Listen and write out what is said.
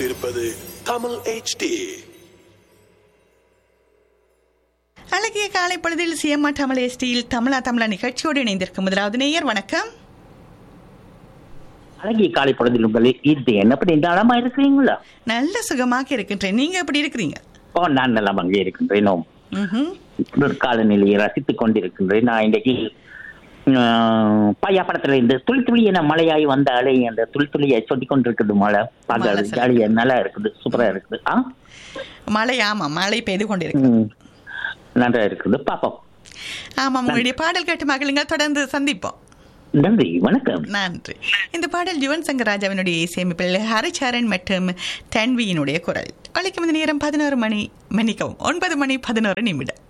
கொண்டிருப்பது தமிழ் HD அழகிய காலை பொழுதில் சிஎம்ஆ தமிழ் எஸ்டியில் தமிழா தமிழா நிகழ்ச்சியோடு இணைந்திருக்கும் முதலாவது நேயர் வணக்கம் அழகிய காலை பொழுதில் உங்களை இது என்ன பண்ணி நலமா இருக்கிறீங்களா நல்ல சுகமாக இருக்கின்றேன் நீங்க எப்படி இருக்கிறீங்க ஓ நான் நலம் அங்கே இருக்கின்றேன் ஓம். ம்ஹும். ஒரு காலநிலையை ரசித்துக் கொண்டிருக்கின்றேன் நான் இன்றைக்கு ஆஹ், பையா படத்துல இந்த துளி துளி என மழையாய் வந்த அலை அந்த துளி துளியை சொல்லிக் கொண்டிருக்குது மழை மழை பார்க்க சொல்லி. ஜாலியா நல்லா இருக்குது சூப்பரா இருக்குது ஆ மழை ஆமா மழை பெய்து கொண்டிருக்கு ம். நன்றா இருக்குது பாப்போம் ஆமா உங்களுடைய பாடல் கேட்டு மகளுங்கள் தொடர்ந்து சந்திப்போம் நன்றி வணக்கம் நன்றி இந்த பாடல் யுவன் சங்கர் ராஜாவினுடைய இசையமைப்பில் ஹரிச்சரன் மற்றும் தன்வியினுடைய குரல் அழைக்கும் இந்த நேரம் பதினோரு மணி மன்னிக்கவும் ஒன்பது மணி பதினோரு நிமிடம்